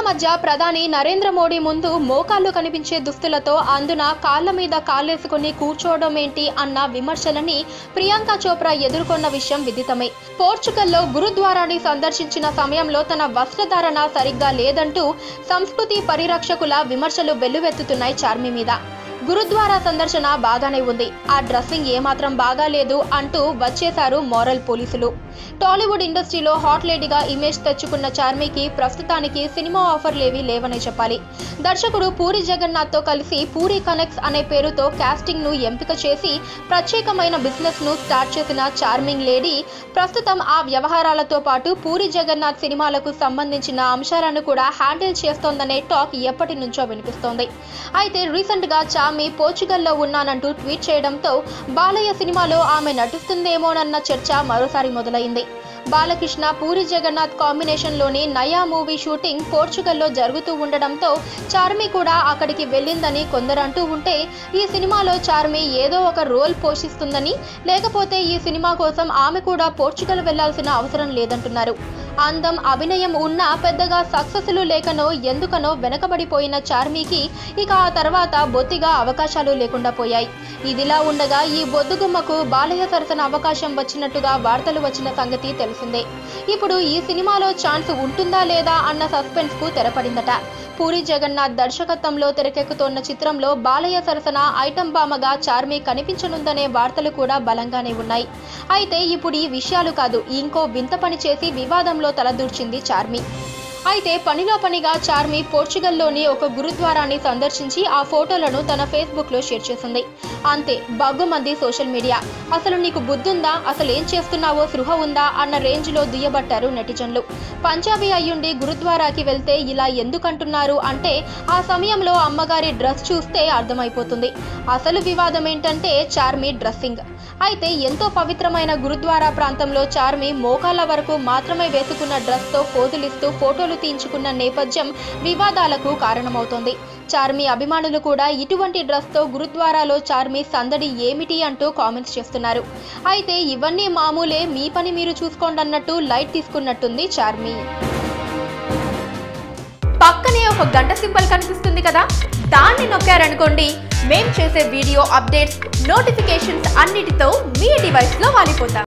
మధ్య ప్రధాని నరేంద్ర మోడీ ముందు మోకాళ్ళు కనిపించే దుస్తులతో అందున కాళ్ళ మీద కాళ్ళేసుకుని కూర్చోవడం ఏంటి అన్న విమర్శలని ప్రియాంక చోప్రా ఎదుర్కొన్న విషయం విదితమే పోర్చుగల్లో గురుద్వారాన్ని సందర్శించిన సమయంలో తన వస్త్రధారణ సరిగ్గా లేదంటూ సంస్కృతి పరిరక్షకుల విమర్శలు వెల్లువెత్తుతున్నాయి చార్మి మీద గురుద్వారా సందర్శన బాగానే ఉంది ఆ డ్రెస్సింగ్ ఏమాత్రం బాగాలేదు అంటూ వచ్చేశారు మోరల్ పోలీసులు టాలీవుడ్ ఇండస్ట్రీలో హాట్ లేడీగా ఇమేజ్ తెచ్చుకున్న చార్మికి ప్రస్తుతానికి సినిమా ఆఫర్లేవీ లేవనే చెప్పాలి దర్శకుడు పూరి జగన్నాథ్తో కలిసి పూరి కనెక్ట్స్ అనే పేరుతో కాస్టింగ్ ను ఎంపిక చేసి ప్రత్యేకమైన బిజినెస్ ను స్టార్ట్ చేసిన చార్మింగ్ లేడీ ప్రస్తుతం ఆ వ్యవహారాలతో పాటు పూరి జగన్నాథ్ సినిమాలకు సంబంధించిన అంశాలను కూడా హ్యాండిల్ చేస్తోందనే టాక్ ఎప్పటి నుంచో వినిపిస్తోంది అయితే రీసెంట్ గా చామి పోర్చుగల్లో ఉన్నానంటూ ట్వీట్ చేయడంతో బాలయ్య సినిమాలో ఆమె నటిస్తుందేమోనన్న చర్చ మరోసారి మొదలైంది బాలకృష్ణ పూరి జగన్నాథ్ కాంబినేషన్లోని నయా మూవీ షూటింగ్ పోర్చుగల్లో జరుగుతూ ఉండడంతో చార్మి కూడా అక్కడికి వెళ్ళిందని కొందరు అంటూ ఉంటే ఈ సినిమాలో చార్మి ఏదో ఒక రోల్ పోషిస్తుందని లేకపోతే ఈ సినిమా కోసం ఆమె కూడా పోర్చుగల్ వెళ్లాల్సిన అవసరం లేదంటున్నారు అందం అభినయం ఉన్నా పెద్దగా సక్సెస్లు లేకనో ఎందుకనో వెనకబడిపోయిన చార్మీకి ఇక ఆ తర్వాత బొత్తిగా అవకాశాలు లేకుండా పోయాయి ఇదిలా ఉండగా ఈ బొద్దుగుమ్మకు బాలయ్య సరసన అవకాశం వచ్చినట్టుగా వార్తలు వచ్చిన సంగతి తెలిసిందే ఇప్పుడు ఈ సినిమాలో ఛాన్స్ ఉంటుందా లేదా అన్న సస్పెన్స్ కు తెరపడిందట పూరి జగన్నాథ్ దర్శకత్వంలో తెరకెక్కుతోన్న చిత్రంలో బాలయ్య సరసన ఐటం బామగా చార్మి కనిపించనుందనే వార్తలు కూడా బలంగానే ఉన్నాయి అయితే ఇప్పుడు ఈ విషయాలు కాదు ఇంకో వింత పని చేసి వివాదంలో తలదూర్చింది చార్మి అయితే పనిలో పనిగా చార్మి పోర్చుగల్లోని ఒక గురుద్వారాన్ని సందర్శించి ఆ ఫోటోలను తన ఫేస్బుక్లో షేర్ చేసింది అంతే బగ్గుమంది సోషల్ మీడియా అసలు నీకు బుద్ధుందా అసలు ఏం చేస్తున్నావో సృహ ఉందా అన్న రేంజ్లో దుయ్యబట్టారు నెటిజన్లు పంజాబీ అయ్యుండి గురుద్వారాకి వెళ్తే ఇలా ఎందుకంటున్నారు అంటే ఆ సమయంలో అమ్మగారి డ్రెస్ చూస్తే అర్థమైపోతుంది అసలు వివాదం ఏంటంటే చార్మి డ్రెస్సింగ్ అయితే ఎంతో పవిత్రమైన గురుద్వారా ప్రాంతంలో చార్మి మోకాళ్ళ వరకు మాత్రమే వేసుకున్న డ్రెస్తో పోజులిస్తూ ఫోటోలు తీయించుకున్న నేపథ్యం వివాదాలకు కారణమవుతోంది చార్మి అభిమానులు కూడా ఇటువంటి డ్రెస్తో గురుద్వారాలో చార్మి సందడి ఏమిటి అంటూ కామెంట్స్ చేస్తున్నారు అయితే ఇవన్నీ మామూలే మీ పని మీరు చూసుకోండి అన్నట్టు లైట్ తీసుకున్నట్టుంది చార్మి పక్కనే ఒక గంట సింబల్ కనిపిస్తుంది కదా దాన్ని నొక్కారనుకోండి మేం చేసే వీడియో అప్డేట్స్ నోటిఫికేషన్స్ అన్నిటితో మీ డివైస్లో వాలిపోతాం